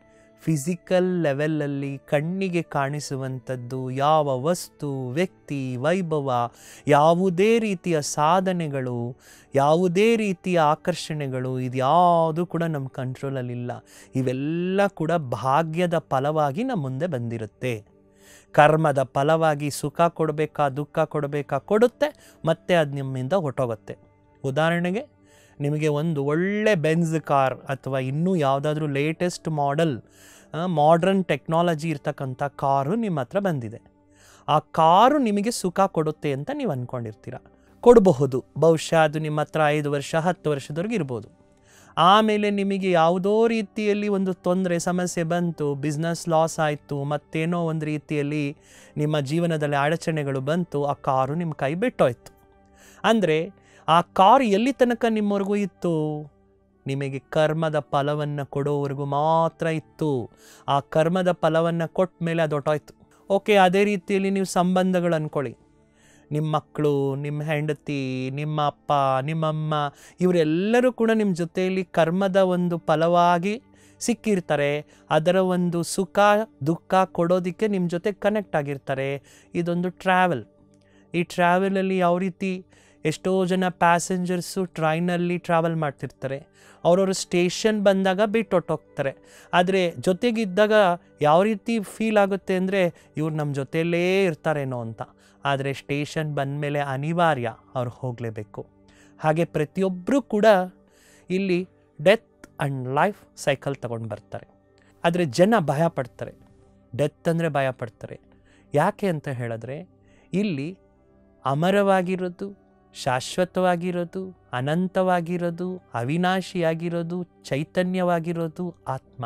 ಫಿಸಿಕಲ್ ಲೆವೆಲಲ್ಲಿ ಕಣ್ಣಿಗೆ ಕಾಣಿಸುವಂಥದ್ದು ಯಾವ ವಸ್ತು ವ್ಯಕ್ತಿ ವೈಭವ ಯಾವುದೇ ರೀತಿಯ ಸಾಧನೆಗಳು ಯಾವುದೇ ರೀತಿಯ ಆಕರ್ಷಣೆಗಳು ಇದ್ಯಾವುದು ಕೂಡ ನಮ್ಮ ಕಂಟ್ರೋಲಲ್ಲಿಲ್ಲ ಇವೆಲ್ಲ ಕೂಡ ಭಾಗ್ಯದ ಫಲವಾಗಿ ನಮ್ಮ ಮುಂದೆ ಬಂದಿರುತ್ತೆ ಕರ್ಮದ ಫಲವಾಗಿ ಸುಖ ಕೊಡಬೇಕಾ ದುಃಖ ಕೊಡಬೇಕಾ ಕೊಡುತ್ತೆ ಮತ್ತೆ ಅದು ನಿಮ್ಮಿಂದ ಹೊಟ್ಟೋಗುತ್ತೆ ಉದಾಹರಣೆಗೆ ನಿಮಗೆ ಒಂದು ಒಳ್ಳೆ ಬೆನ್ಸ್ ಕಾರ್ ಅಥವಾ ಇನ್ನೂ ಯಾವುದಾದ್ರೂ ಲೇಟೆಸ್ಟ್ ಮಾಡೆಲ್ ಮಾಡ್ರನ್ ಟೆಕ್ನಾಲಜಿ ಇರ್ತಕ್ಕಂಥ ಕಾರು ನಿಮ್ಮ ಹತ್ರ ಬಂದಿದೆ ಆ ಕಾರು ನಿಮಗೆ ಸುಖ ಕೊಡುತ್ತೆ ಅಂತ ನೀವು ಅಂದ್ಕೊಂಡಿರ್ತೀರ ಕೊಡಬಹುದು ಬಹುಶಃ ಅದು ನಿಮ್ಮ ಹತ್ರ ಐದು ವರ್ಷ ಹತ್ತು ವರ್ಷದವರೆಗೆ ಇರ್ಬೋದು ಆಮೇಲೆ ನಿಮಗೆ ಯಾವುದೋ ರೀತಿಯಲ್ಲಿ ಒಂದು ತೊಂದರೆ ಸಮಸ್ಯೆ ಬಂತು ಬಿಸ್ನೆಸ್ ಲಾಸ್ ಆಯಿತು ಮತ್ತೇನೋ ಒಂದು ರೀತಿಯಲ್ಲಿ ನಿಮ್ಮ ಜೀವನದಲ್ಲಿ ಅಡಚಣೆಗಳು ಬಂತು ಆ ಕಾರು ನಿಮ್ಮ ಕೈ ಬಿಟ್ಟೋಯ್ತು ಅಂದರೆ ಆ ಕಾರು ಎಲ್ಲಿ ತನಕ ನಿಮ್ಮವರೆಗೂ ಇತ್ತು ನಿಮಗೆ ಕರ್ಮದ ಫಲವನ್ನು ಕೊಡೋವರೆಗೂ ಮಾತ್ರ ಇತ್ತು ಆ ಕರ್ಮದ ಫಲವನ್ನು ಕೊಟ್ಟ ಮೇಲೆ ಅದು ಹೊಟ್ಟೋಯ್ತು ಓಕೆ ಅದೇ ರೀತಿಯಲ್ಲಿ ನೀವು ಸಂಬಂಧಗಳು ಅಂದ್ಕೊಳ್ಳಿ ನಿಮ್ಮ ಮಕ್ಕಳು ನಿಮ್ಮ ಹೆಂಡತಿ ನಿಮ್ಮ ಅಪ್ಪ ನಿಮ್ಮಮ್ಮ ಇವರೆಲ್ಲರೂ ಕೂಡ ನಿಮ್ಮ ಜೊತೆಯಲ್ಲಿ ಕರ್ಮದ ಒಂದು ಫಲವಾಗಿ ಸಿಕ್ಕಿರ್ತಾರೆ ಅದರ ಒಂದು ಸುಖ ದುಃಖ ಕೊಡೋದಕ್ಕೆ ನಿಮ್ಮ ಜೊತೆ ಕನೆಕ್ಟ್ ಆಗಿರ್ತಾರೆ ಇದೊಂದು ಟ್ರಾವೆಲ್ ಈ ಟ್ರಾವೆಲಲ್ಲಿ ಯಾವ ರೀತಿ ಎಷ್ಟೋ ಜನ ಪ್ಯಾಸೆಂಜರ್ಸು ಟ್ರೈನಲ್ಲಿ ಟ್ರಾವೆಲ್ ಮಾಡ್ತಿರ್ತಾರೆ ಅವ್ರವ್ರ ಸ್ಟೇಷನ್ ಬಂದಾಗ ಬಿಟ್ಟು ಹೊಟ್ಟೋಗ್ತಾರೆ ಆದರೆ ಜೊತೆಗಿದ್ದಾಗ ಯಾವ ರೀತಿ ಫೀಲ್ ಆಗುತ್ತೆ ಅಂದರೆ ಇವ್ರು ನಮ್ಮ ಜೊತೆಯಲ್ಲೇ ಇರ್ತಾರೇನೋ ಅಂತ ಆದರೆ ಸ್ಟೇಷನ್ ಬಂದಮೇಲೆ ಅನಿವಾರ್ಯ ಅವ್ರು ಹೋಗಲೇಬೇಕು ಹಾಗೆ ಪ್ರತಿಯೊಬ್ಬರೂ ಕೂಡ ಇಲ್ಲಿ ಡೆತ್ ಆ್ಯಂಡ್ ಲೈಫ್ ಸೈಕಲ್ ತಗೊಂಡು ಬರ್ತಾರೆ ಆದರೆ ಜನ ಭಯ ಪಡ್ತಾರೆ ಡೆತ್ ಅಂದರೆ ಭಯ ಪಡ್ತಾರೆ ಯಾಕೆ ಅಂತ ಹೇಳಿದ್ರೆ ಇಲ್ಲಿ ಅಮರವಾಗಿರೋದು ಶಾಶ್ವತವಾಗಿರೋದು ಅನಂತವಾಗಿರೋದು ಅವಿನಾಶಿಯಾಗಿರೋದು ಚೈತನ್ಯವಾಗಿರೋದು ಆತ್ಮ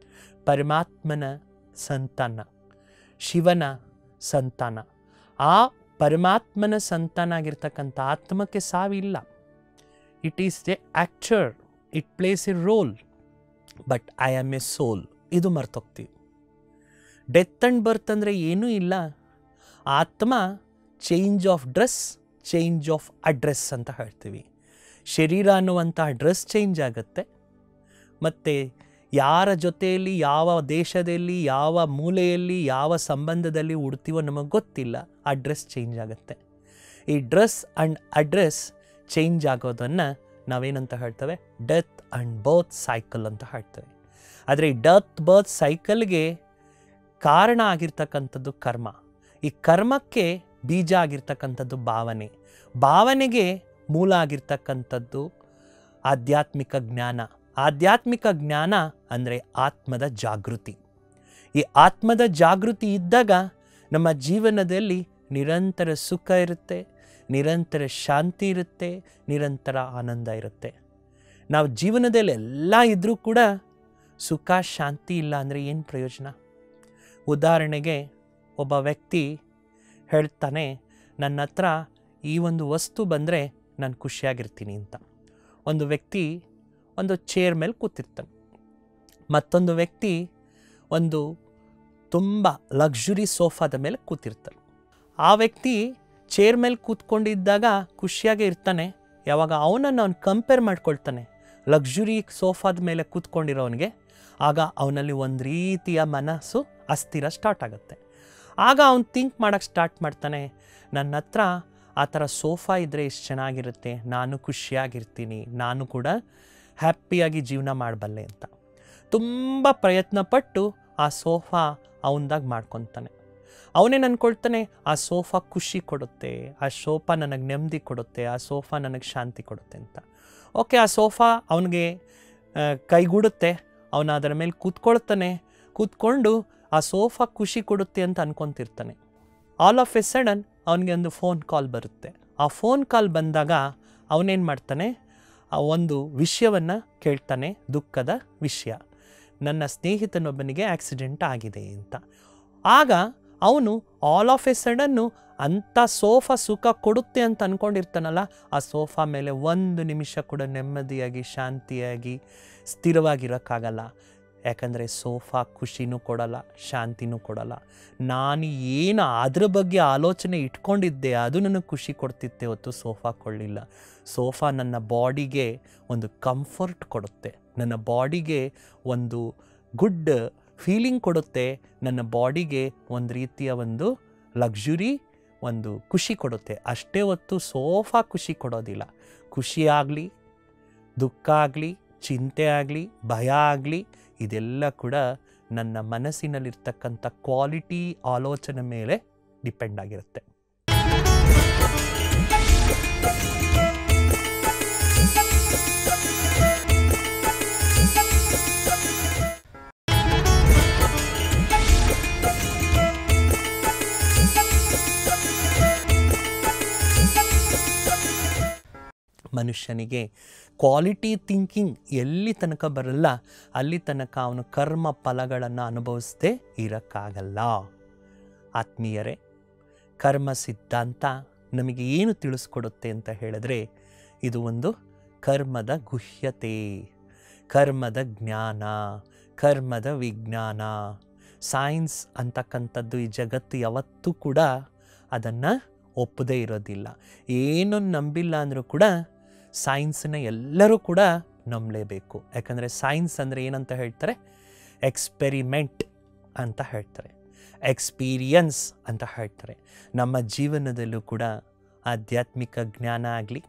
ಪರಮಾತ್ಮನ ಸಂತಾನ ಶಿವನ ಸಂತಾನ ಆ ಪರಮಾತ್ಮನ ಸಂತಾನ ಆಗಿರ್ತಕ್ಕಂಥ ಆತ್ಮಕ್ಕೆ ಸಾವಿಲ್ಲ it is a actor it plays a role but I am a soul ಇದು ಮರ್ತೋಗ್ತೀವಿ ಡೆತ್ ಆ್ಯಂಡ್ ಬರ್ತ್ ಅಂದರೆ ಏನೂ ಇಲ್ಲ ಆತ್ಮ change of dress change of address ಅಂತ ಹೇಳ್ತೀವಿ ಶರೀರ ಅನ್ನುವಂಥ ಡ್ರೆಸ್ ಚೇಂಜ್ ಆಗುತ್ತೆ ಮತ್ತು ಯಾರ ಜೊತೆಯಲ್ಲಿ ಯಾವ ದೇಶದಲ್ಲಿ ಯಾವ ಮೂಲೆಯಲ್ಲಿ ಯಾವ ಸಂಬಂಧದಲ್ಲಿ ಉಡ್ತೀವೋ ನಮಗೆ ಗೊತ್ತಿಲ್ಲ ಆ ಡ್ರೆಸ್ ಚೇಂಜ್ ಆಗುತ್ತೆ ಈ ಡ್ರೆಸ್ ಆ್ಯಂಡ್ ಅಡ್ರೆಸ್ ಚೇಂಜ್ ಆಗೋದನ್ನು ನಾವೇನಂತ ಹೇಳ್ತೇವೆ ಡೆತ್ ಆ್ಯಂಡ್ ಬರ್ತ್ ಸೈಕಲ್ ಅಂತ ಹೇಳ್ತೇವೆ ಆದರೆ ಈ ಡೆತ್ ಬರ್ತ್ ಸೈಕಲ್ಗೆ ಕಾರಣ ಆಗಿರ್ತಕ್ಕಂಥದ್ದು ಕರ್ಮ ಈ ಕರ್ಮಕ್ಕೆ ಬೀಜ ಆಗಿರ್ತಕ್ಕಂಥದ್ದು ಭಾವನೆ ಭಾವನೆಗೆ ಮೂಲ ಆಗಿರ್ತಕ್ಕಂಥದ್ದು ಆಧ್ಯಾತ್ಮಿಕ ಜ್ಞಾನ ಆಧ್ಯಾತ್ಮಿಕ ಜ್ಞಾನ ಅಂದರೆ ಆತ್ಮದ ಜಾಗೃತಿ ಈ ಆತ್ಮದ ಜಾಗೃತಿ ಇದ್ದಾಗ ನಮ್ಮ ಜೀವನದಲ್ಲಿ ನಿರಂತರ ಸುಖ ಇರುತ್ತೆ ನಿರಂತರ ಶಾಂತಿ ಇರುತ್ತೆ ನಿರಂತರ ಆನಂದ ಇರುತ್ತೆ ನಾವು ಜೀವನದಲ್ಲಿ ಎಲ್ಲ ಇದ್ದರೂ ಕೂಡ ಸುಖ ಶಾಂತಿ ಇಲ್ಲ ಅಂದರೆ ಏನು ಪ್ರಯೋಜನ ಉದಾಹರಣೆಗೆ ಒಬ್ಬ ವ್ಯಕ್ತಿ ಹೇಳ್ತಾನೆ ನನ್ನ ಹತ್ರ ಈ ಒಂದು ವಸ್ತು ಬಂದರೆ ನಾನು ಖುಷಿಯಾಗಿರ್ತೀನಿ ಅಂತ ಒಂದು ವ್ಯಕ್ತಿ ಒಂದು ಚೇರ್ ಮೇಲೆ ಕೂತಿರ್ತಾನೆ ಮತ್ತೊಂದು ವ್ಯಕ್ತಿ ಒಂದು ತುಂಬ ಲಕ್ಸುರಿ ಸೋಫಾದ ಮೇಲೆ ಕೂತಿರ್ತಾನೆ ಆ ವ್ಯಕ್ತಿ ಚೇರ್ ಮೇಲೆ ಕೂತ್ಕೊಂಡಿದ್ದಾಗ ಖುಷಿಯಾಗೇ ಇರ್ತಾನೆ ಯಾವಾಗ ಅವನನ್ನು ಅವನು ಕಂಪೇರ್ ಮಾಡ್ಕೊಳ್ತಾನೆ ಲಕ್ಸುರಿ ಸೋಫಾದ ಮೇಲೆ ಕೂತ್ಕೊಂಡಿರೋವನಿಗೆ ಆಗ ಅವನಲ್ಲಿ ಒಂದು ರೀತಿಯ ಮನಸ್ಸು ಅಸ್ಥಿರ ಸ್ಟಾರ್ಟ್ ಆಗುತ್ತೆ ಆಗ ಅವನು ಥಿಂಕ್ ಮಾಡೋಕ್ಕೆ ಸ್ಟಾರ್ಟ್ ಮಾಡ್ತಾನೆ ನನ್ನ ಹತ್ರ ಆ ಥರ ಸೋಫಾ ಇದ್ದರೆ ಎಷ್ಟು ಚೆನ್ನಾಗಿರುತ್ತೆ ನಾನು ಖುಷಿಯಾಗಿರ್ತೀನಿ ನಾನು ಕೂಡ ಹ್ಯಾಪಿಯಾಗಿ ಜೀವನ ಮಾಡಬಲ್ಲೆ ಅಂತ ತುಂಬ ಪ್ರಯತ್ನಪಟ್ಟು ಆ ಸೋಫಾ ಅವನ್ದಾಗ ಮಾಡ್ಕೊತಾನೆ ಅವನೇನು ಅಂದ್ಕೊಳ್ತಾನೆ ಆ ಸೋಫಾ ಖುಷಿ ಕೊಡುತ್ತೆ ಆ ಸೋಫಾ ನನಗೆ ನೆಮ್ಮದಿ ಕೊಡುತ್ತೆ ಆ ಸೋಫಾ ನನಗೆ ಶಾಂತಿ ಕೊಡುತ್ತೆ ಅಂತ ಓಕೆ ಆ ಸೋಫಾ ಅವನಿಗೆ ಕೈಗೂಡುತ್ತೆ ಅವನು ಅದರ ಮೇಲೆ ಕೂತ್ಕೊಳ್ತಾನೆ ಕೂತ್ಕೊಂಡು ಆ ಸೋಫಾ ಖುಷಿ ಕೊಡುತ್ತೆ ಅಂತ ಅನ್ಕೊತಿರ್ತಾನೆ ಆಲ್ ಆಫ್ ಎ ಸಡನ್ ಅವನಿಗೆ ಒಂದು ಫೋನ್ ಕಾಲ್ ಬರುತ್ತೆ ಆ ಫೋನ್ ಕಾಲ್ ಬಂದಾಗ ಅವನೇನು ಮಾಡ್ತಾನೆ ಆ ಒಂದು ವಿಷಯವನ್ನು ಕೇಳ್ತಾನೆ ದುಃಖದ ವಿಷಯ ನನ್ನ ಸ್ನೇಹಿತನೊಬ್ಬನಿಗೆ ಆಕ್ಸಿಡೆಂಟ್ ಆಗಿದೆ ಅಂತ ಆಗ ಅವನು ಆಲ್ ಆಫ್ ಎ ಸಡನ್ನು ಅಂಥ ಸೋಫಾ ಸುಖ ಕೊಡುತ್ತೆ ಅಂತ ಅಂದ್ಕೊಂಡಿರ್ತಾನಲ್ಲ ಆ ಸೋಫಾ ಮೇಲೆ ಒಂದು ನಿಮಿಷ ಕೂಡ ನೆಮ್ಮದಿಯಾಗಿ ಶಾಂತಿಯಾಗಿ ಸ್ಥಿರವಾಗಿರೋಕ್ಕಾಗಲ್ಲ ಯಾಕಂದರೆ ಸೋಫಾ ಖುಷಿನೂ ಕೊಡಲ್ಲ ಶಾಂತಿನೂ ಕೊಡಲ್ಲ ನಾನು ಏನು ಅದ್ರ ಬಗ್ಗೆ ಆಲೋಚನೆ ಇಟ್ಕೊಂಡಿದ್ದೆ ಅದು ನನಗೆ ಖುಷಿ ಕೊಡ್ತಿತ್ತೆ ಹೊತ್ತು ಸೋಫಾ ಕೊಳ್ಳಿಲ್ಲ ಸೋಫಾ ನನ್ನ ಬಾಡಿಗೆ ಒಂದು ಕಂಫರ್ಟ್ ಕೊಡುತ್ತೆ ನನ್ನ ಬಾಡಿಗೆ ಒಂದು ಗುಡ್ ಫೀಲಿಂಗ್ ಕೊಡುತ್ತೆ ನನ್ನ ಬಾಡಿಗೆ ಒಂದು ರೀತಿಯ ಒಂದು ಲಕ್ಸುರಿ ಒಂದು ಖುಷಿ ಕೊಡುತ್ತೆ ಅಷ್ಟೇ ಹೊತ್ತು ಸೋಫಾ ಖುಷಿ ಕೊಡೋದಿಲ್ಲ ಖುಷಿ ಆಗಲಿ ದುಃಖ ಆಗಲಿ ಚಿಂತೆ ಆಗಲಿ ಭಯ ಆಗಲಿ ಇದೆಲ್ಲ ಕೂಡ ನನ್ನ ಮನಸ್ಸಿನಲ್ಲಿರ್ತಕ್ಕಂಥ ಕ್ವಾಲಿಟಿ ಆಲೋಚನೆ ಮೇಲೆ ಡಿಪೆಂಡ್ ಆಗಿರುತ್ತೆ ಮನುಷ್ಯನಿಗೆ ಕ್ವಾಲಿಟಿ ಥಿಂಕಿಂಗ್ ಎಲ್ಲಿ ತನಕ ಬರಲ್ಲ ಅಲ್ಲಿ ತನಕ ಅವನು ಕರ್ಮ ಫಲಗಳನ್ನು ಅನುಭವಿಸದೆ ಇರೋಕ್ಕಾಗಲ್ಲ ಆತ್ಮೀಯರೇ ಕರ್ಮ ಸಿದ್ಧಾಂತ ನಮಗೆ ಏನು ತಿಳಿಸ್ಕೊಡುತ್ತೆ ಅಂತ ಹೇಳಿದ್ರೆ ಇದು ಒಂದು ಕರ್ಮದ ಗುಹ್ಯತೆ ಕರ್ಮದ ಜ್ಞಾನ ಕರ್ಮದ ವಿಜ್ಞಾನ ಸೈನ್ಸ್ ಅಂತಕ್ಕಂಥದ್ದು ಈ ಜಗತ್ತು ಯಾವತ್ತೂ ಕೂಡ ಅದನ್ನು ಒಪ್ಪದೇ ಇರೋದಿಲ್ಲ ಏನು ನಂಬಿಲ್ಲ ಅಂದರೂ ಕೂಡ ಸೈನ್ಸನ್ನ ಎಲ್ಲರೂ ಕೂಡ ನಂಬಲೇಬೇಕು ಯಾಕಂದರೆ ಸೈನ್ಸ್ ಅಂದರೆ ಏನಂತ ಹೇಳ್ತಾರೆ ಎಕ್ಸ್ಪೆರಿಮೆಂಟ್ ಅಂತ ಹೇಳ್ತಾರೆ ಎಕ್ಸ್ಪೀರಿಯನ್ಸ್ ಅಂತ ಹೇಳ್ತಾರೆ ನಮ್ಮ ಜೀವನದಲ್ಲೂ ಕೂಡ ಆಧ್ಯಾತ್ಮಿಕ ಜ್ಞಾನ ಆಗಲಿ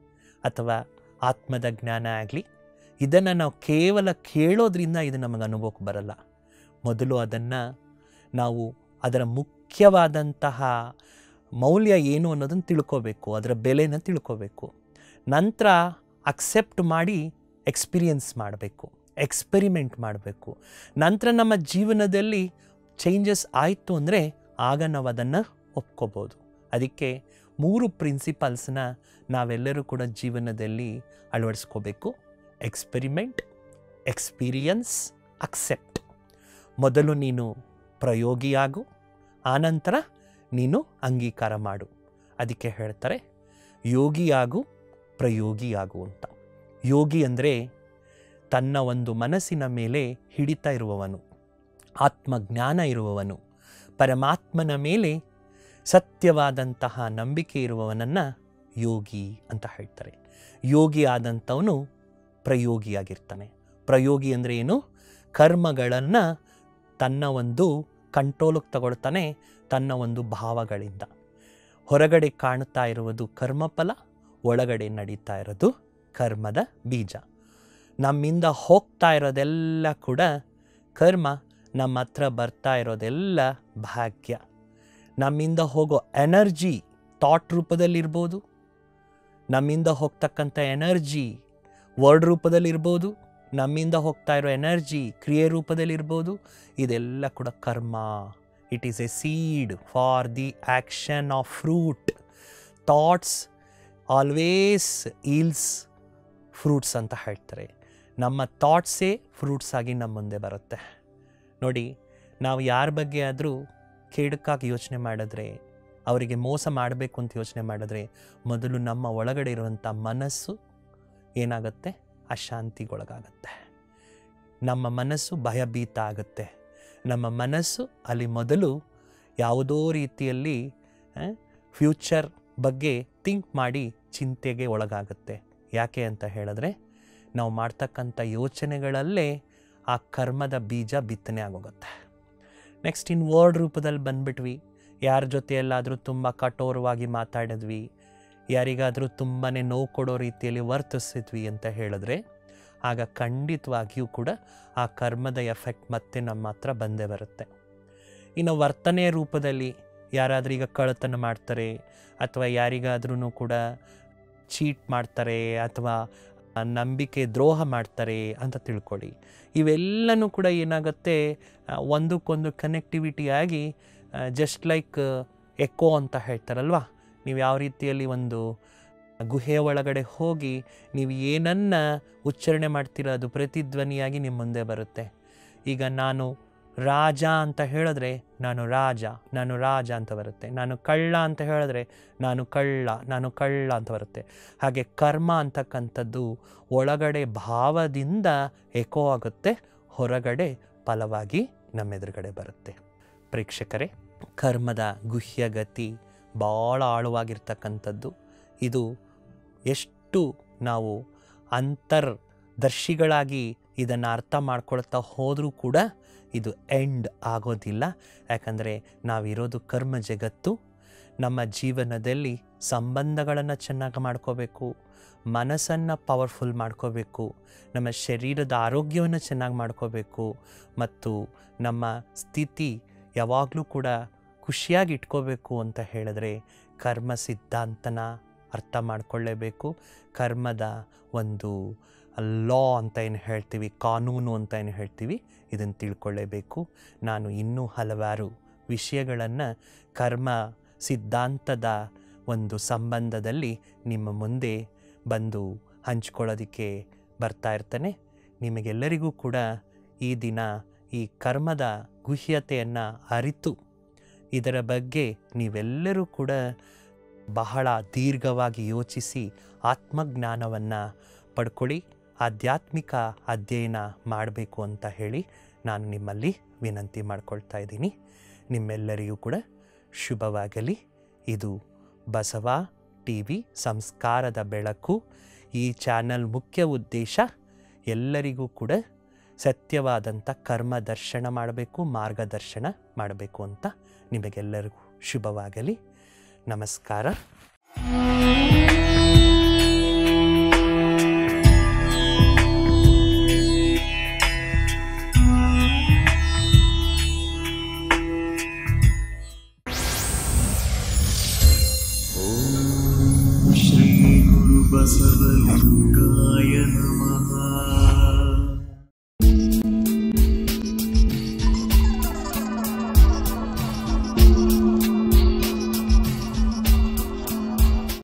ಅಥವಾ ಆತ್ಮದ ಜ್ಞಾನ ಆಗಲಿ ಇದನ್ನು ನಾವು ಕೇವಲ ಕೇಳೋದ್ರಿಂದ ಇದು ನಮಗೆ ಅನುಭವಕ್ಕೆ ಬರಲ್ಲ ಮೊದಲು ಅದನ್ನು ನಾವು ಅದರ ಮುಖ್ಯವಾದಂತಹ ಮೌಲ್ಯ ಏನು ಅನ್ನೋದನ್ನು ತಿಳ್ಕೋಬೇಕು ಅದರ ಬೆಲೆನ ತಿಳ್ಕೋಬೇಕು ನಂತರ ಅಕ್ಸೆಪ್ಟ್ ಮಾಡಿ ಎಕ್ಸ್ಪೀರಿಯನ್ಸ್ ಮಾಡಬೇಕು ಎಕ್ಸ್ಪೆರಿಮೆಂಟ್ ಮಾಡಬೇಕು ನಂತರ ನಮ್ಮ ಜೀವನದಲ್ಲಿ ಚೇಂಜಸ್ ಆಯಿತು ಅಂದರೆ ಆಗ ನಾವು ಅದನ್ನು ಒಪ್ಕೋಬೋದು ಅದಕ್ಕೆ ಮೂರು ಪ್ರಿನ್ಸಿಪಲ್ಸ್ನ ನಾವೆಲ್ಲರೂ ಕೂಡ ಜೀವನದಲ್ಲಿ ಅಳವಡಿಸ್ಕೋಬೇಕು ಎಕ್ಸ್ಪೆರಿಮೆಂಟ್ ಎಕ್ಸ್ಪೀರಿಯನ್ಸ್ ಅಕ್ಸೆಪ್ಟ್ ಮೊದಲು ನೀನು ಪ್ರಯೋಗಿಯಾಗು ಆನಂತರ ನೀನು ಅಂಗೀಕಾರ ಮಾಡು ಅದಕ್ಕೆ ಹೇಳ್ತಾರೆ ಯೋಗಿಯಾಗು ಪ್ರಯೋಗಿಯಾಗು ಅಂತ ಯೋಗಿ ಅಂದರೆ ತನ್ನ ಒಂದು ಮನಸ್ಸಿನ ಮೇಲೆ ಹಿಡಿತ ಇರುವವನು ಆತ್ಮಜ್ಞಾನ ಇರುವವನು ಪರಮಾತ್ಮನ ಮೇಲೆ ಸತ್ಯವಾದಂತಹ ನಂಬಿಕೆ ಇರುವವನನ್ನು ಯೋಗಿ ಅಂತ ಹೇಳ್ತಾರೆ ಯೋಗಿ ಆದಂಥವನು ಪ್ರಯೋಗಿಯಾಗಿರ್ತಾನೆ ಪ್ರಯೋಗಿ ಅಂದರೆ ಏನು ಕರ್ಮಗಳನ್ನು ತನ್ನ ಒಂದು ಕಂಟ್ರೋಲಿಗೆ ತಗೊಳ್ತಾನೆ ತನ್ನ ಒಂದು ಭಾವಗಳಿಂದ ಹೊರಗಡೆ ಕಾಣುತ್ತಾ ಇರುವುದು ಕರ್ಮಫಲ ಒಳಗಡೆ ನಡೀತಾ ಇರೋದು ಕರ್ಮದ ಬೀಜ ನಮ್ಮಿಂದ ಹೋಗ್ತಾ ಇರೋದೆಲ್ಲ ಕೂಡ ಕರ್ಮ ನಮ್ಮ ಹತ್ರ ಬರ್ತಾ ಇರೋದೆಲ್ಲ ಭಾಗ್ಯ ನಮ್ಮಿಂದ ಹೋಗೋ ಎನರ್ಜಿ ಥಾಟ್ ರೂಪದಲ್ಲಿರ್ಬೋದು ನಮ್ಮಿಂದ ಹೋಗ್ತಕ್ಕಂಥ ಎನರ್ಜಿ ವರ್ಡ್ ರೂಪದಲ್ಲಿರ್ಬೋದು ನಮ್ಮಿಂದ ಹೋಗ್ತಾ ಇರೋ ಎನರ್ಜಿ ಕ್ರಿಯೆ ರೂಪದಲ್ಲಿರ್ಬೋದು ಇದೆಲ್ಲ ಕೂಡ ಕರ್ಮ it is a seed for the action of fruit thoughts always yields fruits ಅಂತ ಹೇಳ್ತಾರೆ ನಮ್ಮ ಥಾಟ್ಸೇ ಫ್ರೂಟ್ಸ್ ಆಗಿ ನಮ್ಮ ಮುಂದೆ ಬರುತ್ತೆ ನೋಡಿ ನಾವು ಯಾರ ಬಗ್ಗೆ ಆದರೂ ಕೇಡಕ್ಕಾಗಿ ಯೋಚನೆ ಮಾಡಿದ್ರೆ ಅವರಿಗೆ ಮೋಸ ಮಾಡಬೇಕು ಅಂತ ಯೋಚನೆ ಮಾಡಿದ್ರೆ ಮೊದಲು ನಮ್ಮ ಒಳಗಡೆ ಇರುವಂಥ ಮನಸ್ಸು ಏನಾಗುತ್ತೆ ಅಶಾಂತಿಗೊಳಗಾಗತ್ತೆ ನಮ್ಮ ಮನಸ್ಸು ಭಯಭೀತ ಆಗುತ್ತೆ ನಮ್ಮ ಮನಸ್ಸು ಅಲ್ಲಿ ಮೊದಲು ಯಾವುದೋ ರೀತಿಯಲ್ಲಿ ಫ್ಯೂಚರ್ ಬಗ್ಗೆ ಥಿಂಕ್ ಮಾಡಿ ಚಿಂತೆಗೆ ಒಳಗಾಗುತ್ತೆ ಯಾಕೆ ಅಂತ ಹೇಳಿದ್ರೆ ನಾವು ಮಾಡ್ತಕ್ಕಂಥ ಯೋಚನೆಗಳಲ್ಲೇ ಆ ಕರ್ಮದ ಬೀಜ ಬಿತ್ತನೆ ಆಗೋಗುತ್ತೆ ನೆಕ್ಸ್ಟ್ ಇನ್ ವರ್ಡ್ ರೂಪದಲ್ಲಿ ಬಂದ್ಬಿಟ್ವಿ ಯಾರ ಜೊತೆಯಲ್ಲಾದರೂ ತುಂಬ ಕಠೋರವಾಗಿ ಮಾತಾಡಿದ್ವಿ ಯಾರಿಗಾದರೂ ತುಂಬಾ ನೋವು ಕೊಡೋ ರೀತಿಯಲ್ಲಿ ವರ್ತಿಸಿದ್ವಿ ಅಂತ ಹೇಳಿದ್ರೆ ಆಗ ಖಂಡಿತವಾಗಿಯೂ ಕೂಡ ಆ ಕರ್ಮದ ಎಫೆಕ್ಟ್ ಮತ್ತೆ ನಮ್ಮ ಹತ್ರ ಬಂದೇ ಬರುತ್ತೆ ಇನ್ನು ವರ್ತನೆಯ ರೂಪದಲ್ಲಿ ಯಾರಾದರೂ ಈಗ ಕಳ್ಳತನ ಮಾಡ್ತಾರೆ ಅಥವಾ ಯಾರಿಗಾದ್ರೂ ಕೂಡ ಚೀಟ್ ಮಾಡ್ತಾರೆ ಅಥವಾ ನಂಬಿಕೆ ದ್ರೋಹ ಮಾಡ್ತಾರೆ ಅಂತ ತಿಳ್ಕೊಳ್ಳಿ ಇವೆಲ್ಲನೂ ಕೂಡ ಏನಾಗುತ್ತೆ ಒಂದಕ್ಕೊಂದು ಕನೆಕ್ಟಿವಿಟಿ ಆಗಿ ಜಸ್ಟ್ ಲೈಕ್ ಎಕೋ ಅಂತ ಹೇಳ್ತಾರಲ್ವ ನೀವು ಯಾವ ರೀತಿಯಲ್ಲಿ ಒಂದು ಗುಹೆಯ ಒಳಗಡೆ ಹೋಗಿ ನೀವು ಏನನ್ನ ಉಚ್ಚಾರಣೆ ಮಾಡ್ತೀರೋ ಅದು ಪ್ರತಿಧ್ವನಿಯಾಗಿ ನಿಮ್ಮ ಮುಂದೆ ಬರುತ್ತೆ ಈಗ ನಾನು ರಾಜ ಅಂತ ಹೇಳಿದ್ರೆ ನಾನು ರಾಜ ನಾನು ರಾಜ ಅಂತ ಬರುತ್ತೆ ನಾನು ಕಳ್ಳ ಅಂತ ಹೇಳಿದ್ರೆ ನಾನು ಕಳ್ಳ ನಾನು ಕಳ್ಳ ಅಂತ ಬರುತ್ತೆ ಹಾಗೆ ಕರ್ಮ ಅಂತಕ್ಕಂಥದ್ದು ಒಳಗಡೆ ಭಾವದಿಂದ ಎಕೋ ಆಗುತ್ತೆ ಹೊರಗಡೆ ಫಲವಾಗಿ ನಮ್ಮೆದುರುಗಡೆ ಬರುತ್ತೆ ಪ್ರೇಕ್ಷಕರೇ ಕರ್ಮದ ಗುಹ್ಯಗತಿ ಭಾಳ ಆಳವಾಗಿರ್ತಕ್ಕಂಥದ್ದು ಇದು ಎಷ್ಟು ನಾವು ಅಂತರ್ದರ್ಶಿಗಳಾಗಿ ಇದನ್ನು ಅರ್ಥ ಮಾಡ್ಕೊಳ್ತಾ ಹೋದರೂ ಕೂಡ ಇದು ಎಂಡ್ ಆಗೋದಿಲ್ಲ ಯಾಕಂದರೆ ನಾವಿರೋದು ಕರ್ಮ ಜಗತ್ತು ನಮ್ಮ ಜೀವನದಲ್ಲಿ ಸಂಬಂಧಗಳನ್ನು ಚೆನ್ನಾಗಿ ಮಾಡ್ಕೋಬೇಕು ಮನಸ್ಸನ್ನು ಪವರ್ಫುಲ್ ಮಾಡ್ಕೋಬೇಕು ನಮ್ಮ ಶರೀರದ ಆರೋಗ್ಯವನ್ನು ಚೆನ್ನಾಗಿ ಮಾಡ್ಕೋಬೇಕು ಮತ್ತು ನಮ್ಮ ಸ್ಥಿತಿ ಯಾವಾಗಲೂ ಕೂಡ ಖುಷಿಯಾಗಿ ಇಟ್ಕೋಬೇಕು ಅಂತ ಹೇಳಿದ್ರೆ ಕರ್ಮ ಸಿದ್ಧಾಂತನ ಅರ್ಥ ಮಾಡ್ಕೊಳ್ಳೇಬೇಕು ಕರ್ಮದ ಒಂದು ಲಾ ಅಂತ ಏನು ಹೇಳ್ತೀವಿ ಕಾನೂನು ಅಂತ ಏನು ಹೇಳ್ತೀವಿ ಇದನ್ನು ತಿಳ್ಕೊಳ್ಳೇಬೇಕು ನಾನು ಇನ್ನೂ ಹಲವಾರು ವಿಷಯಗಳನ್ನು ಕರ್ಮ ಸಿದ್ಧಾಂತದ ಒಂದು ಸಂಬಂಧದಲ್ಲಿ ನಿಮ್ಮ ಮುಂದೆ ಬಂದು ಹಂಚ್ಕೊಳ್ಳೋದಕ್ಕೆ ಬರ್ತಾ ಇರ್ತಾನೆ ನಿಮಗೆಲ್ಲರಿಗೂ ಕೂಡ ಈ ದಿನ ಈ ಕರ್ಮದ ಗುಹ್ಯತೆಯನ್ನು ಅರಿತು ಇದರ ಬಗ್ಗೆ ನೀವೆಲ್ಲರೂ ಕೂಡ ಬಹಳ ದೀರ್ಘವಾಗಿ ಯೋಚಿಸಿ ಆತ್ಮಜ್ಞಾನವನ್ನು ಪಡ್ಕೊಳ್ಳಿ ಆಧ್ಯಾತ್ಮಿಕ ಅಧ್ಯಯನ ಮಾಡಬೇಕು ಅಂತ ಹೇಳಿ ನಾನು ನಿಮ್ಮಲ್ಲಿ ವಿನಂತಿ ಮಾಡ್ಕೊಳ್ತಾ ಇದ್ದೀನಿ ನಿಮ್ಮೆಲ್ಲರಿಗೂ ಕೂಡ ಶುಭವಾಗಲಿ ಇದು ಬಸವ ಟಿ ವಿ ಸಂಸ್ಕಾರದ ಬೆಳಕು ಈ ಚಾನಲ್ ಮುಖ್ಯ ಉದ್ದೇಶ ಎಲ್ಲರಿಗೂ ಕೂಡ ಸತ್ಯವಾದಂಥ ಕರ್ಮ ದರ್ಶನ ಮಾಡಬೇಕು ಮಾರ್ಗದರ್ಶನ ಮಾಡಬೇಕು ಅಂತ ನಿಮಗೆಲ್ಲರಿಗೂ ಶುಭವಾಗಲಿ ನಮಸ್ಕಾರ श्रीगुरुबसवलिङ्गाय नमः